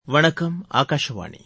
வணக்கம் ஆகாஷவாணி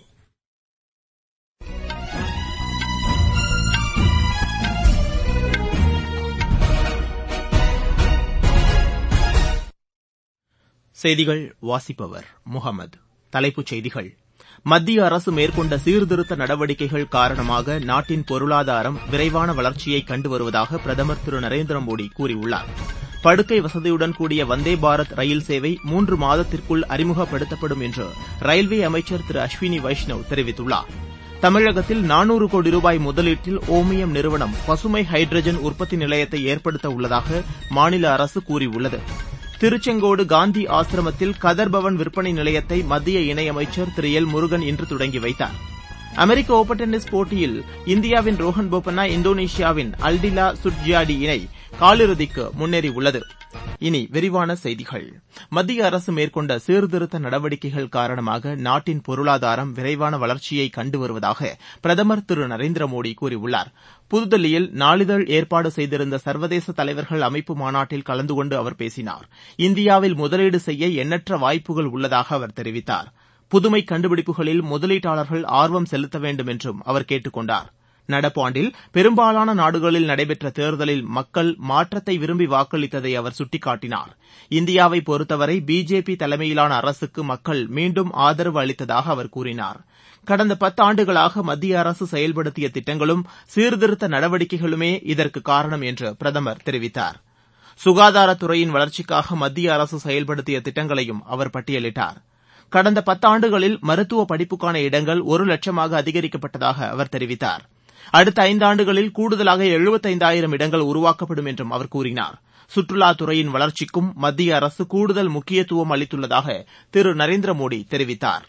செய்திகள் வாசிப்பவர் முகமது தலைப்புச் செய்திகள் மத்திய அரசு மேற்கொண்ட சீர்திருத்த நடவடிக்கைகள் காரணமாக நாட்டின் பொருளாதாரம் விரைவான வளர்ச்சியை கண்டு வருவதாக பிரதமர் திரு நரேந்திர மோடி கூறியுள்ளார் படுக்கை வசதியுடன் கூடிய வந்தே பாரத் ரயில் சேவை மூன்று மாதத்திற்குள் அறிமுகப்படுத்தப்படும் என்று ரயில்வே அமைச்சர் திரு அஸ்வினி வைஷ்ணவ் தெரிவித்துள்ளார் தமிழகத்தில் நானூறு கோடி ரூபாய் முதலீட்டில் ஓமியம் நிறுவனம் பசுமை ஹைட்ரஜன் உற்பத்தி நிலையத்தை ஏற்படுத்த உள்ளதாக மாநில அரசு கூறியுள்ளது திருச்செங்கோடு காந்தி ஆசிரமத்தில் கதர் பவன் விற்பனை நிலையத்தை மத்திய இணையமைச்சர் திரு எல் முருகன் இன்று தொடங்கி வைத்தார் அமெரிக்க ஒபன் டென்னிஸ் போட்டியில் இந்தியாவின் ரோஹன் போபண்ணா இந்தோனேஷியாவின் அல்டிலா சுட்ஜியாடி இணை காலிறுதிக்கு முன்னேறியுள்ளது இனி விரிவான செய்திகள் மத்திய அரசு மேற்கொண்ட சீர்திருத்த நடவடிக்கைகள் காரணமாக நாட்டின் பொருளாதாரம் விரைவான வளர்ச்சியை கண்டு வருவதாக பிரதமர் திரு நரேந்திர மோடி கூறியுள்ளார் புதுதில்லியில் நாளிதழ் ஏற்பாடு செய்திருந்த சர்வதேச தலைவர்கள் அமைப்பு மாநாட்டில் கலந்து கொண்டு அவர் பேசினார் இந்தியாவில் முதலீடு செய்ய எண்ணற்ற வாய்ப்புகள் உள்ளதாக அவர் தெரிவித்தார் புதுமை கண்டுபிடிப்புகளில் முதலீட்டாளர்கள் ஆர்வம் செலுத்த வேண்டும் என்றும் அவர் கேட்டுக் கொண்டார் நடப்பாண்டில் பெரும்பாலான நாடுகளில் நடைபெற்ற தேர்தலில் மக்கள் மாற்றத்தை விரும்பி வாக்களித்ததை அவர் சுட்டிக்காட்டினார் இந்தியாவை பொறுத்தவரை பிஜேபி தலைமையிலான அரசுக்கு மக்கள் மீண்டும் ஆதரவு அளித்ததாக அவர் கூறினார் கடந்த பத்தாண்டுகளாக மத்திய அரசு செயல்படுத்திய திட்டங்களும் சீர்திருத்த நடவடிக்கைகளுமே இதற்கு காரணம் என்று பிரதமர் தெரிவித்தார் சுகாதாரத்துறையின் வளர்ச்சிக்காக மத்திய அரசு செயல்படுத்திய திட்டங்களையும் அவர் பட்டியலிட்டார் கடந்த பத்தாண்டுகளில் மருத்துவ படிப்புக்கான இடங்கள் ஒரு லட்சமாக அதிகரிக்கப்பட்டதாக அவர் தெரிவித்தார் அடுத்த ஐந்தாண்டுகளில் கூடுதலாக எழுபத்தைந்தாயிரம் இடங்கள் உருவாக்கப்படும் என்றும் அவர் கூறினார் சுற்றுலாத்துறையின் வளர்ச்சிக்கும் மத்திய அரசு கூடுதல் முக்கியத்துவம் அளித்துள்ளதாக திரு நரேந்திர மோடி தெரிவித்தார்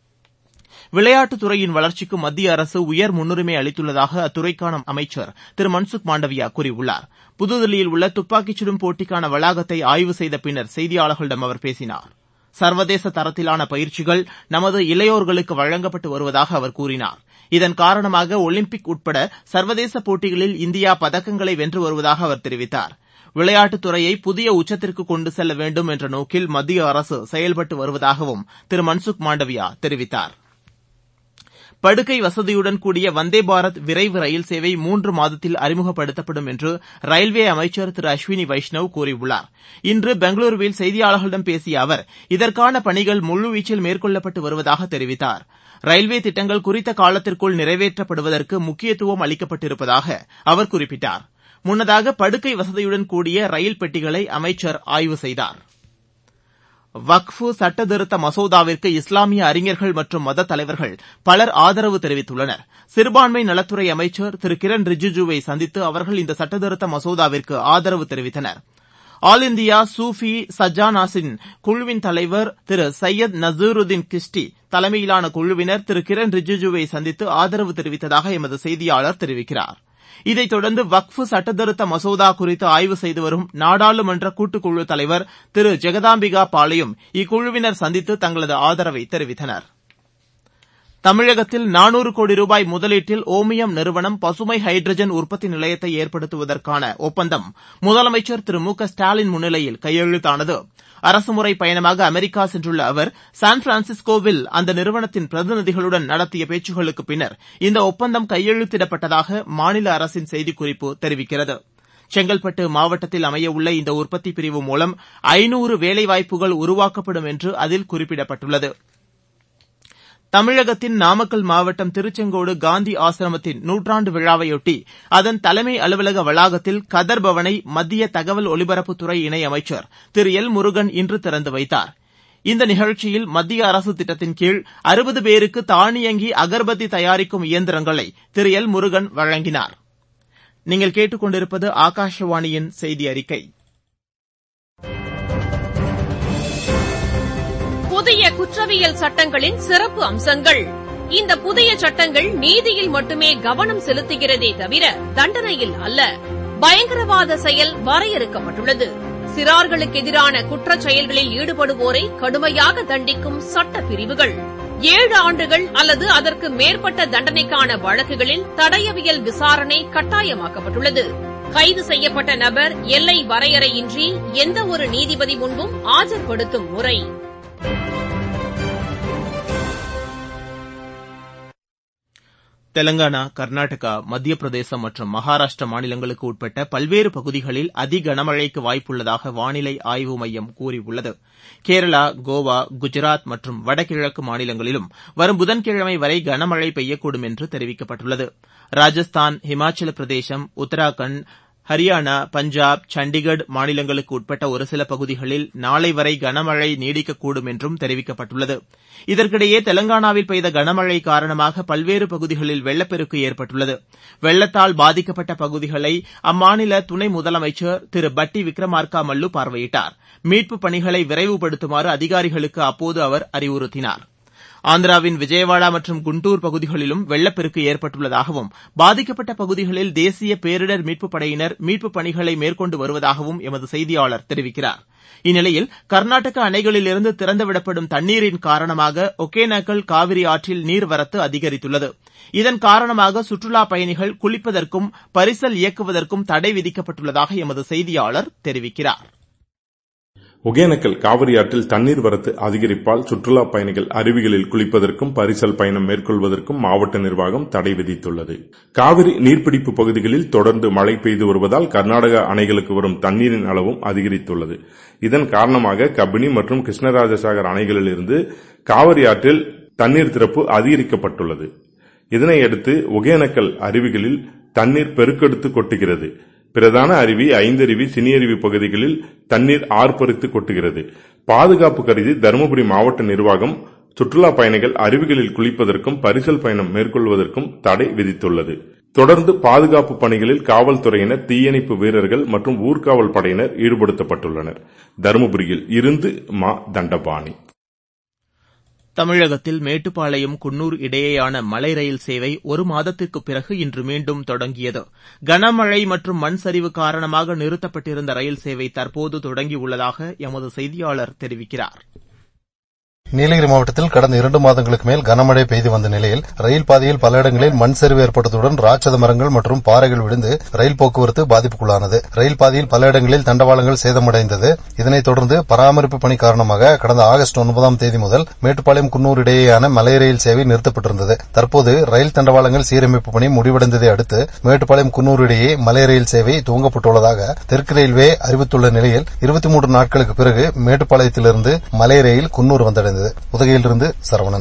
விளையாட்டுத் துறையின் வளர்ச்சிக்கு மத்திய அரசு உயர் முன்னுரிமை அளித்துள்ளதாக அத்துறைக்கான அமைச்சர் திரு மன்சுக் மாண்டவியா கூறியுள்ளார் புதுதில்லியில் உள்ள துப்பாக்கிச் சுடும் போட்டிக்கான வளாகத்தை ஆய்வு செய்த பின்னர் செய்தியாளர்களிடம் அவர் பேசினார் சர்வதேச தரத்திலான பயிற்சிகள் நமது இளையோர்களுக்கு வழங்கப்பட்டு வருவதாக அவர் கூறினார் இதன் காரணமாக ஒலிம்பிக் உட்பட சர்வதேச போட்டிகளில் இந்தியா பதக்கங்களை வென்று வருவதாக அவர் தெரிவித்தார் விளையாட்டுத் துறையை புதிய உச்சத்திற்கு கொண்டு செல்ல வேண்டும் என்ற நோக்கில் மத்திய அரசு செயல்பட்டு வருவதாகவும் திரு மன்சுக் மாண்டவியா தெரிவித்தார் படுக்கை வசதியுடன் கூடிய வந்தே பாரத் விரைவு ரயில் சேவை மூன்று மாதத்தில் அறிமுகப்படுத்தப்படும் என்று ரயில்வே அமைச்சர் திரு அஸ்வினி வைஷ்ணவ் கூறியுள்ளார் இன்று பெங்களூருவில் செய்தியாளர்களிடம் பேசிய அவர் இதற்கான பணிகள் முழுவீச்சில் மேற்கொள்ளப்பட்டு வருவதாக தெரிவித்தார் ரயில்வே திட்டங்கள் குறித்த காலத்திற்குள் நிறைவேற்றப்படுவதற்கு முக்கியத்துவம் அளிக்கப்பட்டிருப்பதாக அவர் குறிப்பிட்டார் முன்னதாக படுக்கை வசதியுடன் கூடிய ரயில் பெட்டிகளை அமைச்சர் ஆய்வு செய்தார் வக்ஃபு சட்ட திருத்த மசோதாவிற்கு இஸ்லாமிய அறிஞர்கள் மற்றும் மத தலைவர்கள் பலர் ஆதரவு தெரிவித்துள்ளனர் சிறுபான்மை நலத்துறை அமைச்சர் திரு கிரண் ரிஜிஜுவை சந்தித்து அவர்கள் இந்த சட்டத்திருத்த மசோதாவிற்கு ஆதரவு தெரிவித்தனர் ஆல் இந்தியா சூஃபி சஜானாஸின் குழுவின் தலைவர் திரு சையத் நசீருதீன் கிஷ்டி தலைமையிலான குழுவினர் திரு கிரண் ரிஜிஜுவை சந்தித்து ஆதரவு தெரிவித்ததாக எமது செய்தியாளர் தெரிவிக்கிறார் இதைத் தொடர்ந்து வக்ஃபு சட்டத்திருத்த மசோதா குறித்து ஆய்வு செய்து வரும் நாடாளுமன்ற கூட்டுக்குழு தலைவர் திரு ஜெகதாம்பிகா பாலையும் இக்குழுவினர் சந்தித்து தங்களது ஆதரவை தெரிவித்தனர் தமிழகத்தில் நானூறு கோடி ரூபாய் முதலீட்டில் ஓமியம் நிறுவனம் பசுமை ஹைட்ரஜன் உற்பத்தி நிலையத்தை ஏற்படுத்துவதற்கான ஒப்பந்தம் முதலமைச்சர் திரு மு க ஸ்டாலின் முன்னிலையில் கையெழுத்தானது அரசுமுறை பயணமாக அமெரிக்கா சென்றுள்ள அவர் சான் பிரான்சிஸ்கோவில் அந்த நிறுவனத்தின் பிரதிநிதிகளுடன் நடத்திய பேச்சுக்களுக்கு பின்னர் இந்த ஒப்பந்தம் கையெழுத்திடப்பட்டதாக மாநில அரசின் செய்திக்குறிப்பு தெரிவிக்கிறது செங்கல்பட்டு மாவட்டத்தில் அமையவுள்ள இந்த உற்பத்தி பிரிவு மூலம் ஐநூறு வேலைவாய்ப்புகள் உருவாக்கப்படும் என்று அதில் குறிப்பிடப்பட்டுள்ளது தமிழகத்தின் நாமக்கல் மாவட்டம் திருச்செங்கோடு காந்தி ஆசிரமத்தின் நூற்றாண்டு விழாவையொட்டி அதன் தலைமை அலுவலக வளாகத்தில் கதர் பவனை மத்திய தகவல் ஒலிபரப்புத்துறை இணையமைச்சர் திரு எல் முருகன் இன்று திறந்து வைத்தார் இந்த நிகழ்ச்சியில் மத்திய அரசு திட்டத்தின் கீழ் அறுபது பேருக்கு தானியங்கி அகர்பத்தி தயாரிக்கும் இயந்திரங்களை திரு எல் முருகன் வழங்கினார் நீங்கள் கேட்டுக்கொண்டிருப்பது ஆகாஷவாணியின் செய்தி அறிக்கை புதிய குற்றவியல் சட்டங்களின் சிறப்பு அம்சங்கள் இந்த புதிய சட்டங்கள் நீதியில் மட்டுமே கவனம் செலுத்துகிறதே தவிர தண்டனையில் அல்ல பயங்கரவாத செயல் வரையறுக்கப்பட்டுள்ளது சிறார்களுக்கு எதிரான குற்றச் செயல்களில் ஈடுபடுவோரை கடுமையாக தண்டிக்கும் சட்ட பிரிவுகள் ஏழு ஆண்டுகள் அல்லது அதற்கு மேற்பட்ட தண்டனைக்கான வழக்குகளில் தடயவியல் விசாரணை கட்டாயமாக்கப்பட்டுள்ளது கைது செய்யப்பட்ட நபர் எல்லை வரையறையின்றி எந்த ஒரு நீதிபதி முன்பும் ஆஜர்படுத்தும் முறை தெலங்கானா கர்நாடகா மத்திய பிரதேசம் மற்றும் மகாராஷ்டிரா மாநிலங்களுக்கு உட்பட்ட பல்வேறு பகுதிகளில் அதி கனமழைக்கு வாய்ப்புள்ளதாக வானிலை ஆய்வு மையம் கூறியுள்ளது கேரளா கோவா குஜராத் மற்றும் வடகிழக்கு மாநிலங்களிலும் வரும் புதன்கிழமை வரை கனமழை பெய்யக்கூடும் என்று தெரிவிக்கப்பட்டுள்ளது ராஜஸ்தான் இமாச்சல பிரதேசம் உத்தராகண்ட் ஹரியானா பஞ்சாப் சண்டிகர் மாநிலங்களுக்கு உட்பட்ட ஒரு சில பகுதிகளில் நாளை வரை கனமழை நீடிக்கக்கூடும் என்றும் தெரிவிக்கப்பட்டுள்ளது இதற்கிடையே தெலங்கானாவில் பெய்த கனமழை காரணமாக பல்வேறு பகுதிகளில் வெள்ளப்பெருக்கு ஏற்பட்டுள்ளது வெள்ளத்தால் பாதிக்கப்பட்ட பகுதிகளை அம்மாநில துணை முதலமைச்சர் திரு பட்டி விக்ரமார்கா மல்லு பார்வையிட்டார் மீட்புப் பணிகளை விரைவுபடுத்துமாறு அதிகாரிகளுக்கு அப்போது அவர் அறிவுறுத்தினார் ஆந்திராவின் விஜயவாடா மற்றும் குண்டூர் பகுதிகளிலும் வெள்ளப்பெருக்கு ஏற்பட்டுள்ளதாகவும் பாதிக்கப்பட்ட பகுதிகளில் தேசிய பேரிடர் மீட்புப் படையினர் மீட்புப் பணிகளை மேற்கொண்டு வருவதாகவும் எமது செய்தியாளர் தெரிவிக்கிறார் இந்நிலையில் கர்நாடக அணைகளிலிருந்து திறந்துவிடப்படும் தண்ணீரின் காரணமாக ஒகேனக்கல் காவிரி ஆற்றில் நீர்வரத்து அதிகரித்துள்ளது இதன் காரணமாக சுற்றுலாப் பயணிகள் குளிப்பதற்கும் பரிசல் இயக்குவதற்கும் தடை விதிக்கப்பட்டுள்ளதாக எமது செய்தியாளர் தெரிவிக்கிறார் ஒகேனக்கல் காவிரி ஆற்றில் தண்ணீர் வரத்து அதிகரிப்பால் சுற்றுலாப் பயணிகள் அருவிகளில் குளிப்பதற்கும் பரிசல் பயணம் மேற்கொள்வதற்கும் மாவட்ட நிர்வாகம் தடை விதித்துள்ளது காவிரி நீர்பிடிப்பு பகுதிகளில் தொடர்ந்து மழை பெய்து வருவதால் கர்நாடக அணைகளுக்கு வரும் தண்ணீரின் அளவும் அதிகரித்துள்ளது இதன் காரணமாக கபினி மற்றும் கிருஷ்ணராஜசாகர் அணைகளிலிருந்து காவிரி ஆற்றில் தண்ணீர் திறப்பு அதிகரிக்கப்பட்டுள்ளது இதனையடுத்து ஒகேனக்கல் அருவிகளில் தண்ணீர் பெருக்கெடுத்து கொட்டுகிறது பிரதான அருவி ஐந்தருவி சினியருவி பகுதிகளில் தண்ணீர் ஆர்ப்பரித்து கொட்டுகிறது பாதுகாப்பு கருதி தருமபுரி மாவட்ட நிர்வாகம் சுற்றுலா பயணிகள் அருவிகளில் குளிப்பதற்கும் பரிசல் பயணம் மேற்கொள்வதற்கும் தடை விதித்துள்ளது தொடர்ந்து பாதுகாப்பு பணிகளில் காவல்துறையினர் தீயணைப்பு வீரர்கள் மற்றும் ஊர்காவல் படையினர் ஈடுபடுத்தப்பட்டுள்ளனர் தருமபுரியில் இருந்து மா தண்டபாணி தமிழகத்தில் மேட்டுப்பாளையம் குன்னூர் இடையேயான மலை ரயில் சேவை ஒரு மாதத்திற்குப் பிறகு இன்று மீண்டும் தொடங்கியது கனமழை மற்றும் மண் சரிவு காரணமாக நிறுத்தப்பட்டிருந்த ரயில் சேவை தற்போது தொடங்கியுள்ளதாக எமது செய்தியாளர் தெரிவிக்கிறார் நீலகிரி மாவட்டத்தில் கடந்த இரண்டு மாதங்களுக்கு மேல் கனமழை பெய்து வந்த நிலையில் ரயில் பாதையில் பல இடங்களில் மண் சரிவு ஏற்பட்டதுடன் ராட்சத மரங்கள் மற்றும் பாறைகள் விழுந்து ரயில் போக்குவரத்து பாதிப்புக்குள்ளானது ரயில் பாதையில் பல இடங்களில் தண்டவாளங்கள் சேதமடைந்தது இதனைத் தொடர்ந்து பராமரிப்பு பணி காரணமாக கடந்த ஆகஸ்ட் ஒன்பதாம் தேதி முதல் மேட்டுப்பாளையம் குன்னூர் இடையேயான மலை ரயில் சேவை நிறுத்தப்பட்டிருந்தது தற்போது ரயில் தண்டவாளங்கள் சீரமைப்பு பணி முடிவடைந்ததை அடுத்து மேட்டுப்பாளையம் குன்னூர் இடையே மலை ரயில் சேவை துவங்கப்பட்டுள்ளதாக தெற்கு ரயில்வே அறிவித்துள்ள நிலையில் இருபத்தி மூன்று நாட்களுக்கு பிறகு மேட்டுப்பாளையத்திலிருந்து மலை ரயில் குன்னூர் வந்தடைந்தது உதகையிலிருந்து சரவணன்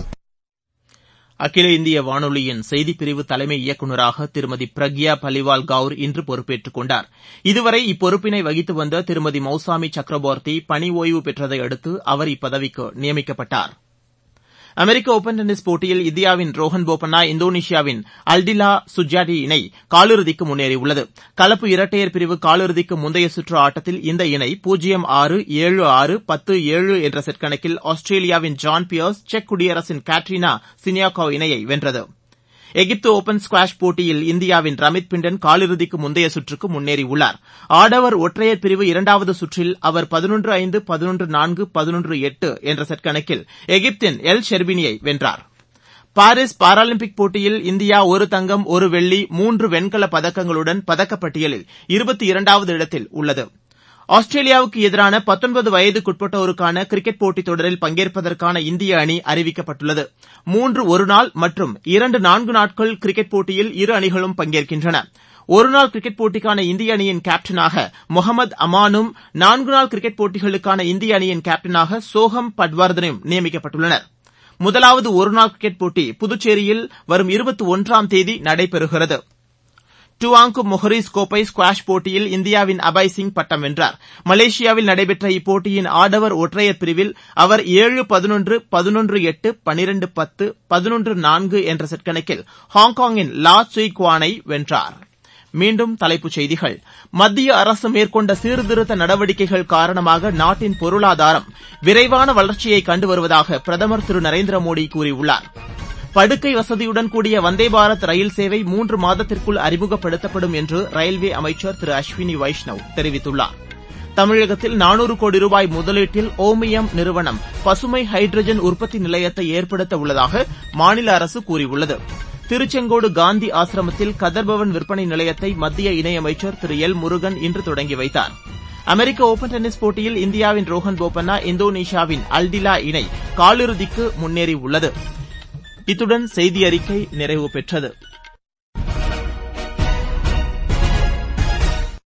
அகில இந்திய வானொலியின் செய்திப்பிரிவு தலைமை இயக்குநராக திருமதி பிரக்யா பலிவால் கவுர் இன்று பொறுப்பேற்றுக் கொண்டார் இதுவரை இப்பொறுப்பினை வகித்து வந்த திருமதி மௌசாமி சக்ரபோர்த்தி பணி ஒய்வு பெற்றதை அடுத்து அவர் இப்பதவிக்கு நியமிக்கப்பட்டார் அமெரிக்க ஒபன் டென்னிஸ் போட்டியில் இந்தியாவின் ரோஹன் போபண்ணா இந்தோனேஷியாவின் அல்டிலா சுஜாடி இணை காலிறுதிக்கு முன்னேறியுள்ளது கலப்பு இரட்டையர் பிரிவு காலிறுதிக்கு முந்தைய சுற்று ஆட்டத்தில் இந்த இணை பூஜ்ஜியம் ஆறு ஏழு ஆறு பத்து ஏழு என்ற செட் கணக்கில் ஆஸ்திரேலியாவின் ஜான் பியர்ஸ் செக் குடியரசின் கேட்ரினா சினியாகோ இணையை வென்றது எகிப்து ஒபன் ஸ்குவாஷ் போட்டியில் இந்தியாவின் ரமித் பிண்டன் காலிறுதிக்கு முந்தைய சுற்றுக்கு முன்னேறியுள்ளார் ஆடவர் ஒற்றையர் பிரிவு இரண்டாவது சுற்றில் அவர் பதினொன்று ஐந்து பதினொன்று நான்கு பதினொன்று எட்டு என்ற செட் கணக்கில் எகிப்தின் எல் ஷெர்பினியை வென்றார் பாரிஸ் பாராலிம்பிக் போட்டியில் இந்தியா ஒரு தங்கம் ஒரு வெள்ளி மூன்று வெண்கலப் பதக்கங்களுடன் பதக்கப்பட்டியலில் இருபத்தி இரண்டாவது இடத்தில் உள்ளது ஆஸ்திரேலியாவுக்கு எதிரான பத்தொன்பது வயதுக்குட்பட்டோருக்கான கிரிக்கெட் போட்டித் தொடரில் பங்கேற்பதற்கான இந்திய அணி அறிவிக்கப்பட்டுள்ளது மூன்று ஒருநாள் மற்றும் இரண்டு நான்கு நாட்கள் கிரிக்கெட் போட்டியில் இரு அணிகளும் பங்கேற்கின்றன ஒருநாள் கிரிக்கெட் போட்டிக்கான இந்திய அணியின் கேப்டனாக முகமது அமானும் நான்கு நாள் கிரிக்கெட் போட்டிகளுக்கான இந்திய அணியின் கேப்டனாக சோஹம் பட்வர்தனும் நியமிக்கப்பட்டுள்ளனர் முதலாவது ஒருநாள் கிரிக்கெட் போட்டி புதுச்சேரியில் வரும் இருபத்தி ஒன்றாம் தேதி நடைபெறுகிறது டுவாங்கு மொஹரிஸ் கோப்பை ஸ்குவாஷ் போட்டியில் இந்தியாவின் அபய் சிங் பட்டம் வென்றார் மலேசியாவில் நடைபெற்ற இப்போட்டியின் ஆடவர் ஒற்றையர் பிரிவில் அவர் ஏழு பதினொன்று பதினொன்று எட்டு பனிரெண்டு பத்து பதினொன்று நான்கு என்ற செட் கணக்கில் ஹாங்காங்கின் லா சுய் குவானை வென்றார் மீண்டும் தலைப்புச் செய்திகள் மத்திய அரசு மேற்கொண்ட சீர்திருத்த நடவடிக்கைகள் காரணமாக நாட்டின் பொருளாதாரம் விரைவான வளர்ச்சியை கண்டு வருவதாக பிரதமர் திரு நரேந்திர மோடி கூறியுள்ளார் படுக்கை வசதியுடன் கூடிய வந்தே பாரத் ரயில் சேவை மூன்று மாதத்திற்குள் அறிமுகப்படுத்தப்படும் என்று ரயில்வே அமைச்சர் திரு அஸ்வினி வைஷ்ணவ் தெரிவித்துள்ளார் தமிழகத்தில் நானூறு கோடி ரூபாய் முதலீட்டில் ஓமியம் நிறுவனம் பசுமை ஹைட்ரஜன் உற்பத்தி நிலையத்தை ஏற்படுத்த உள்ளதாக மாநில அரசு கூறியுள்ளது திருச்செங்கோடு காந்தி ஆசிரமத்தில் கதர்பவன் விற்பனை நிலையத்தை மத்திய இணையமைச்சர் திரு எல் முருகன் இன்று தொடங்கி வைத்தார் அமெரிக்க ஒபன் டென்னிஸ் போட்டியில் இந்தியாவின் ரோஹன் போபண்ணா இந்தோனேஷியாவின் அல்டிலா இணை காலிறுதிக்கு முன்னேறியுள்ளது இத்துடன் செய்தி அறிக்கை நிறைவு பெற்றது